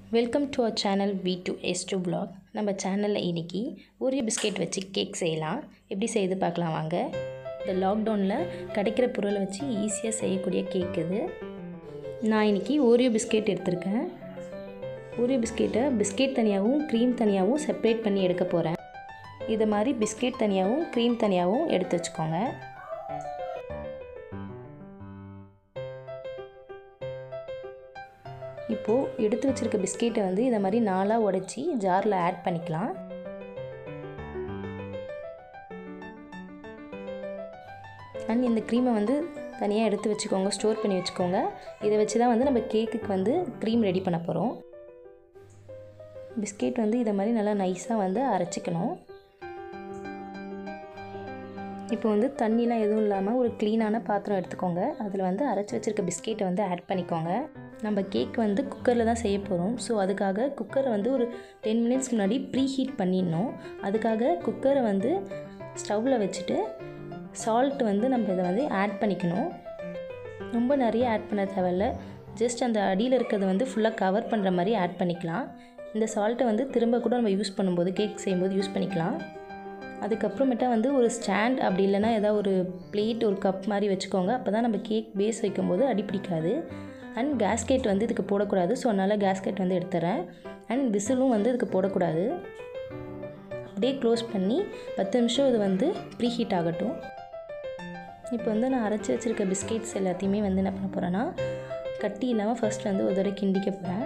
welcome to our channel வி டு எஸ் டூ பிளாக் நம்ம சேனலில் இன்றைக்கி ஓரியோ பிஸ்கெட் வச்சு கேக் செய்யலாம் எப்படி செய்து பார்க்கலாம் வாங்க இந்த லாக்டவுனில் கிடைக்கிற பொருளை வச்சு ஈஸியாக செய்யக்கூடிய கேக் இது நான் இன்றைக்கி ஓரியோ பிஸ்கெட் எடுத்திருக்கேன் ஓரியோ பிஸ்கெட்டை பிஸ்கெட் தனியாகவும் க்ரீம் தனியாகவும் செப்பரேட் பண்ணி எடுக்க போகிறேன் இதை மாதிரி பிஸ்கெட் தனியாகவும் க்ரீம் தனியாகவும் எடுத்து வச்சுக்கோங்க இப்போது எடுத்து வச்சுருக்க பிஸ்கெட்டை வந்து இதை மாதிரி நாலாக உடச்சி ஜாரில் ஆட் பண்ணிக்கலாம் அண்ட் இந்த க்ரீமை வந்து தனியாக எடுத்து வச்சுக்கோங்க ஸ்டோர் பண்ணி வச்சுக்கோங்க இதை வச்சு தான் வந்து நம்ம கேக்குக்கு வந்து க்ரீம் ரெடி பண்ண போகிறோம் பிஸ்கெட் வந்து இதை மாதிரி நல்லா நைஸாக வந்து அரைச்சிக்கணும் இப்போ வந்து தண்ணிலாம் எதுவும் இல்லாமல் ஒரு க்ளீனான பாத்திரம் எடுத்துக்கோங்க அதில் வந்து அரைச்சி வச்சுருக்க பிஸ்கெட்டை வந்து ஆட் பண்ணிக்கோங்க நம்ம கேக் வந்து குக்கரில் தான் செய்ய போகிறோம் ஸோ அதுக்காக குக்கரை வந்து ஒரு டென் மினிட்ஸ்க்கு முன்னாடி ப்ரீ ஹீட் பண்ணிடணும் அதுக்காக குக்கரை வந்து ஸ்டவ்வில் வச்சுட்டு சால்ட் வந்து நம்ம இதை வந்து ஆட் பண்ணிக்கணும் ரொம்ப நிறைய ஆட் பண்ண தேவையில்ல ஜஸ்ட் அந்த அடியில் இருக்கிறத வந்து ஃபுல்லாக கவர் பண்ணுற மாதிரி ஆட் பண்ணிக்கலாம் இந்த சால்ட்டை வந்து திரும்ப கூட நம்ம யூஸ் பண்ணும்போது கேக் செய்யும்போது யூஸ் பண்ணிக்கலாம் அதுக்கப்புறமேட்டா வந்து ஒரு ஸ்டாண்ட் அப்படி இல்லைன்னா ஏதாவது ஒரு பிளேட் ஒரு கப் மாதிரி வச்சுக்கோங்க அப்போ தான் நம்ம கேக் பேஸ் வைக்கும்போது அடி பிடிக்காது அண்ட் கேஸ்கெட் வந்து இதுக்கு போடக்கூடாது ஸோ அதனால் கேஸ்கெட் வந்து எடுத்துறேன் அண்ட் விசிலும் வந்து இதுக்கு போடக்கூடாது அப்படியே க்ளோஸ் பண்ணி பத்து நிமிஷம் இது வந்து ப்ரீ ஹீட் ஆகட்டும் இப்போ வந்து நான் அரைச்சி வச்சுருக்க பிஸ்கெட்ஸ் எல்லாத்தையுமே வந்து என்ன பண்ண போகிறேன்னா கட்டி இல்லாமல் ஃபஸ்ட் வந்து ஒரு தடவை கிண்டிக்க போகிறேன்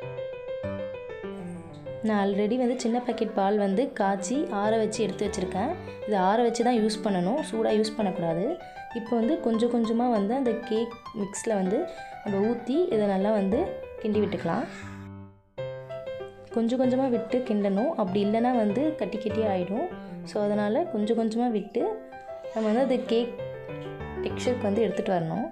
நான் ஆல்ரெடி வந்து சின்ன பேக்கெட் பால் வந்து காய்ச்சி ஆற வச்சு எடுத்து வச்சுருக்கேன் இது ஆற வச்சு தான் யூஸ் பண்ணணும் சூடாக யூஸ் பண்ணக்கூடாது இப்போ வந்து கொஞ்சம் கொஞ்சமாக வந்து அந்த கேக் மிக்ஸில் வந்து நம்ம ஊற்றி இதை நல்லா வந்து கிண்டி விட்டுக்கலாம் கொஞ்சம் கொஞ்சமாக விட்டு கிண்டணும் அப்படி இல்லைன்னா வந்து கட்டி கட்டி ஆகிடும் ஸோ அதனால் கொஞ்சம் கொஞ்சமாக விட்டு நம்ம வந்து அது கேக் டெக்ஸ்சருக்கு வந்து எடுத்துகிட்டு வரணும்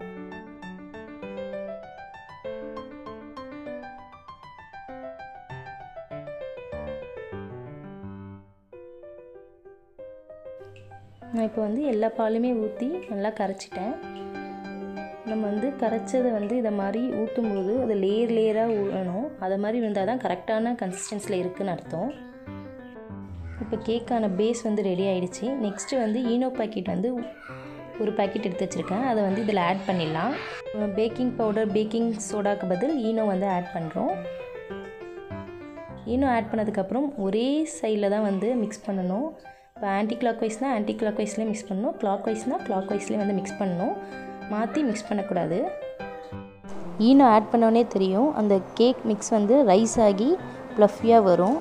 நான் இப்போ வந்து எல்லா பாலுமே ஊற்றி நல்லா கரைச்சிட்டேன் நம்ம வந்து கரைச்சதை வந்து இதை மாதிரி ஊற்றும்போது அது லேயர் லேயராக ஊறணும் அதை மாதிரி இருந்தால் தான் கரெக்டான கன்சிஸ்டன்ஸில் இருக்குதுன்னு அர்த்தம் இப்போ கேக்கான பேஸ் வந்து ரெடி ஆகிடுச்சு நெக்ஸ்ட்டு வந்து ஈனோ பாக்கெட் வந்து ஒரு பாக்கெட் எடுத்து வச்சுருக்கேன் அதை வந்து இதில் ஆட் பண்ணிடலாம் பேக்கிங் பவுடர் பேக்கிங் சோடாக்கு பதில் ஈனோ வந்து ஆட் பண்ணுறோம் ஈனோ ஆட் பண்ணதுக்கப்புறம் ஒரே சைடில் தான் வந்து மிக்ஸ் பண்ணணும் இப்போ ஆன்டி கிளாக் வைஸ்னால் ஆன்டி கிளாக் வைஸ்லேயே மிக்ஸ் பண்ணணும் கிளாக் வைஸ்னால் கிளாக் வைஸ்லேயே வந்து மிக்ஸ் பண்ணணும் மாற்றி மிக்ஸ் பண்ணக்கூடாது ஈனோ ஆட் பண்ணோடனே தெரியும் அந்த கேக் மிக்ஸ் வந்து ரைஸ் ஆகி ப்ளஃபியாக வரும்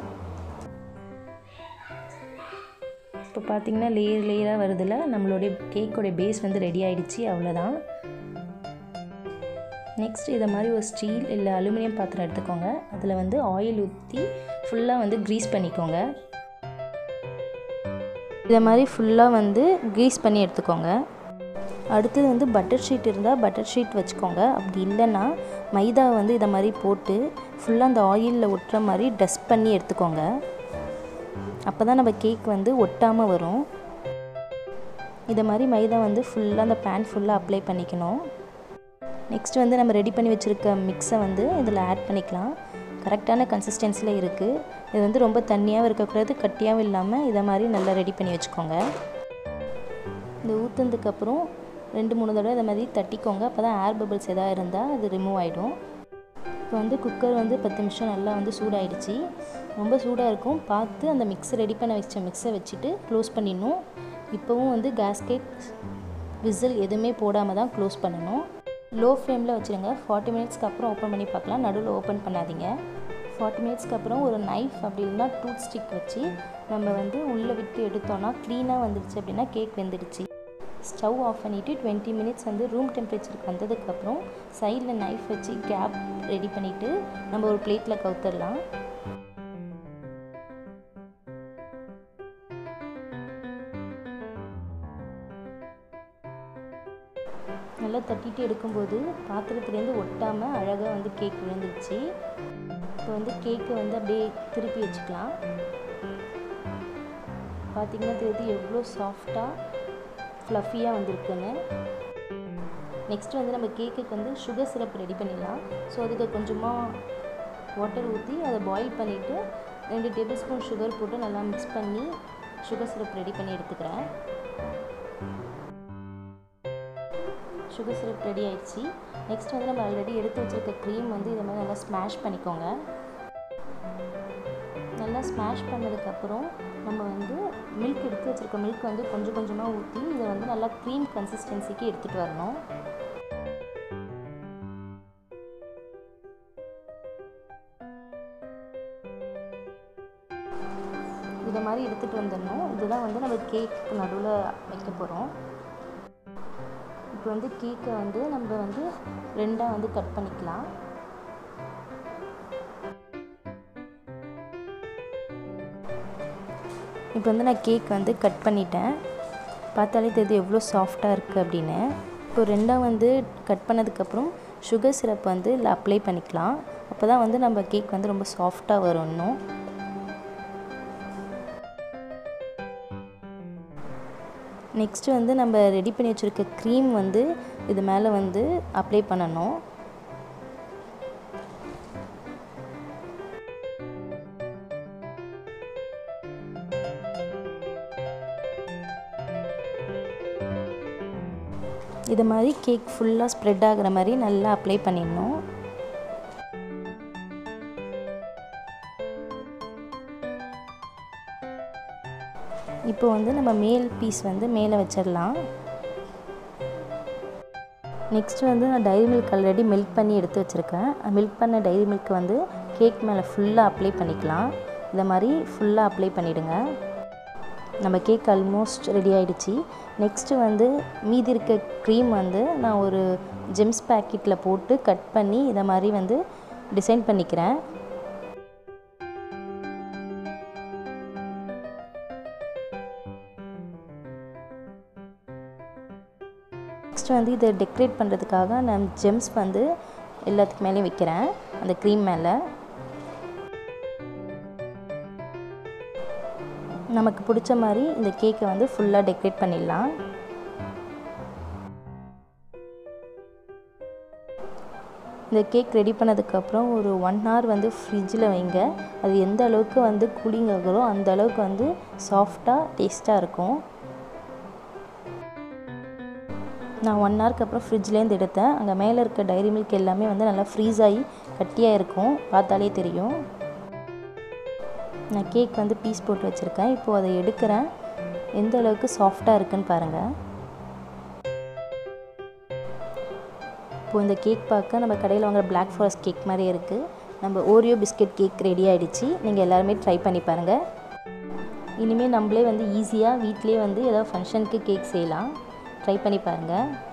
இப்போ பார்த்திங்கன்னா லேயர் லேயராக வருதில்ல நம்மளுடைய கேக்கோடைய பேஸ் வந்து ரெடி ஆகிடுச்சு அவ்வளோதான் நெக்ஸ்ட் இதை மாதிரி ஒரு ஸ்டீல் இல்லை அலுமினியம் பாத்திரம் எடுத்துக்கோங்க அதில் வந்து ஆயில் ஊற்றி ஃபுல்லாக வந்து க்ரீஸ் பண்ணிக்கோங்க இதை மாதிரி ஃபுல்லாக வந்து க்ரீஸ் பண்ணி எடுத்துக்கோங்க அடுத்தது வந்து பட்டர் ஷீட் இருந்தால் பட்டர் ஷீட் வச்சுக்கோங்க அப்படி இல்லைன்னா மைதா வந்து இதை மாதிரி போட்டு ஃபுல்லாக அந்த ஆயிலில் ஒட்டுற மாதிரி டஸ்ட் பண்ணி எடுத்துக்கோங்க அப்போ தான் நம்ம கேக் வந்து ஒட்டாமல் வரும் இதை மாதிரி மைதா வந்து ஃபுல்லாக அந்த பேன் ஃபுல்லாக அப்ளை பண்ணிக்கணும் நெக்ஸ்ட் வந்து நம்ம ரெடி பண்ணி வச்சுருக்க மிக்ஸை வந்து இதில் ஆட் பண்ணிக்கலாம் கரெக்டான கன்சிஸ்டன்சியில் இருக்குது இது வந்து ரொம்ப தண்ணியாகவும் இருக்கக்கூடாது கட்டியாகவும் இல்லாமல் இதை மாதிரி நல்லா ரெடி பண்ணி வச்சுக்கோங்க இந்த ஊற்றுனதுக்கப்புறம் ரெண்டு மூணு தடவை இதை மாதிரி தட்டிக்கோங்க அப்போ தான் ஏர் பபிள்ஸ் எதாவது இருந்தால் அது ரிமூவ் ஆகிடும் இப்போ வந்து குக்கர் வந்து பத்து நிமிஷம் நல்லா வந்து சூடாயிடுச்சு ரொம்ப சூடாக இருக்கும் பார்த்து அந்த மிக்ஸை ரெடி பண்ண வச்ச மிக்ஸை வச்சுட்டு க்ளோஸ் பண்ணிடணும் இப்போவும் வந்து கேஸ்கெட் விசில் எதுவுமே போடாமல் தான் க்ளோஸ் பண்ணணும் லோ ஃப்ளேமில் வச்சுருங்க ஃபார்ட்டி மினிட்ஸ்க்கு அப்புறம் ஓப்பன் பண்ணி பார்க்கலாம் நடுவில் ஓப்பன் பண்ணாதீங்க ஃபார்ட்டி மினிட்ஸ்க்கு அப்புறம் ஒரு நைஃப் அப்படி இல்லைனா டூத் ஸ்டிக் வச்சு நம்ம வந்து உள்ளே விட்டு எடுத்தோன்னா க்ளீனாக வந்துடுச்சு அப்படின்னா கேக் வெந்துடுச்சு ஸ்டவ் ஆஃப் பண்ணிவிட்டு டுவெண்ட்டி மினிட்ஸ் வந்து ரூம் டெம்பரேச்சருக்கு வந்ததுக்கப்புறம் சைடில் நைஃப் வச்சு கேப் ரெடி பண்ணிவிட்டு நம்ம ஒரு பிளேட்டில் கவுத்துடலாம் நல்லா தட்டிட்டு எடுக்கும்போது பாத்திரத்துலேருந்து ஒட்டாமல் அழகாக வந்து கேக் விழுந்துருச்சு இப்போ வந்து கேக்கை வந்து அப்படியே திருப்பி வச்சுக்கலாம் பார்த்திங்கன்னா தெரியுது எவ்வளோ சாஃப்டாக ஃப்ளஃபியாக வந்திருக்குன்னு நெக்ஸ்ட் வந்து நம்ம கேக்குக்கு வந்து சுகர் சிரப் ரெடி பண்ணிடலாம் ஸோ அதுக்கு கொஞ்சமாக வாட்டர் ஊற்றி அதை பாயில் பண்ணிவிட்டு ரெண்டு டேபிள் ஸ்பூன் சுகர் போட்டு நல்லா மிக்ஸ் பண்ணி சுகர் சிரப் ரெடி பண்ணி எடுத்துக்கிறேன் சுகர் சிரப் ரெடி ஆயிடுச்சு நெக்ஸ்ட் வந்து நம்ம ஆல்ரெடி எடுத்து வச்சுருக்க க்ரீம் வந்து இதை மாதிரி நல்லா ஸ்மாஷ் பண்ணிக்கோங்க நல்லா ஸ்மாஷ் பண்ணதுக்கப்புறம் நம்ம வந்து மில்க் எடுத்து வச்சுருக்க மில்க் வந்து கொஞ்சம் கொஞ்சமாக ஊற்றி இதை வந்து நல்லா க்ரீம் கன்சிஸ்டன்சிக்கு எடுத்துகிட்டு வரணும் இதை மாதிரி எடுத்துகிட்டு வந்துடணும் இதுதான் வந்து நம்ம கேக் நடுவில் வைக்க போகிறோம் இப்போ வந்து கேக்கை வந்து நம்ம வந்து ரெண்டாக வந்து கட் பண்ணிக்கலாம் இப்போ வந்து நான் கேக் வந்து கட் பண்ணிட்டேன் பார்த்தாலே தெரியுது எவ்வளோ சாஃப்டாக இருக்குது அப்படின்னு இப்போ ரெண்டாக வந்து கட் பண்ணதுக்கப்புறம் சுகர் சிரப் வந்து இல்லை அப்ளை பண்ணிக்கலாம் அப்போ தான் வந்து நம்ம கேக் வந்து ரொம்ப சாஃப்டாக வரும் இன்னும் நெக்ஸ்ட்டு வந்து நம்ம ரெடி பண்ணி வச்சுருக்க க்ரீம் வந்து இது மேலே வந்து அப்ளை பண்ணணும் இது மாதிரி கேக் ஃபுல்லாக ஸ்ப்ரெட் ஆகிற மாதிரி நல்லா அப்ளை பண்ணிடணும் இப்போ வந்து நம்ம மேல் பீஸ் வந்து மேலே வச்சிடலாம் நெக்ஸ்ட் வந்து நான் டைரி மில்க் ஆல்ரெடி மெல்ட் பண்ணி எடுத்து வச்சுருக்கேன் மெல்ட் பண்ண டைரி மில்க் வந்து கேக் மேலே ஃபுல்லாக அப்ளை பண்ணிக்கலாம் இந்த மாதிரி ஃபுல்லாக அப்ளை பண்ணிவிடுங்க நம்ம கேக் ஆல்மோஸ்ட் ரெடி ஆகிடுச்சு நெக்ஸ்ட்டு வந்து மீதி இருக்க க்ரீம் வந்து நான் ஒரு ஜெம்ஸ் பேக்கெட்டில் போட்டு கட் பண்ணி இதை மாதிரி வந்து டிசைன் பண்ணிக்கிறேன் நெக்ஸ்ட் வந்து இதை டெக்கரேட் பண்ணுறதுக்காக நான் ஜெம்ஸ் வந்து எல்லாத்துக்கு மேலேயும் வைக்கிறேன் அந்த க்ரீம் மேலே நமக்கு பிடிச்ச மாதிரி இந்த கேக்கை வந்து ஃபுல்லாக டெக்கரேட் பண்ணிடலாம் இந்த கேக் ரெடி பண்ணதுக்கப்புறம் ஒரு ஒன் ஹவர் வந்து ஃப்ரிட்ஜில் வைங்க அது எந்த அளவுக்கு வந்து கூலிங் ஆகுதோ அந்த அளவுக்கு வந்து சாஃப்டாக டேஸ்ட்டாக இருக்கும் நான் ஒன் ஹவருக்கு அப்புறம் ஃப்ரிட்ஜ்லேருந்து எடுத்தேன் அங்கே மேலே இருக்க டைரி மில்க் எல்லாமே வந்து நல்லா ஃப்ரீஸ் ஆகி கட்டியாக இருக்கும் பார்த்தாலே தெரியும் நான் கேக் வந்து பீஸ் போட்டு வச்சுருக்கேன் இப்போது அதை எடுக்கிறேன் எந்த அளவுக்கு சாஃப்டாக இருக்குன்னு பாருங்கள் இப்போது இந்த கேக் பார்க்க நம்ம கடையில் வாங்குற பிளாக் ஃபாரஸ்ட் கேக் மாதிரியே இருக்குது நம்ம ஓரியோ பிஸ்கட் கேக் ரெடி ஆகிடுச்சு நீங்கள் எல்லாருமே ட்ரை பண்ணி பாருங்கள் இனிமேல் நம்மளே வந்து ஈஸியாக வீட்டிலே வந்து ஏதாவது ஃபங்க்ஷனுக்கு கேக் செய்யலாம் ட்ரை பண்ணி பாருங்கள்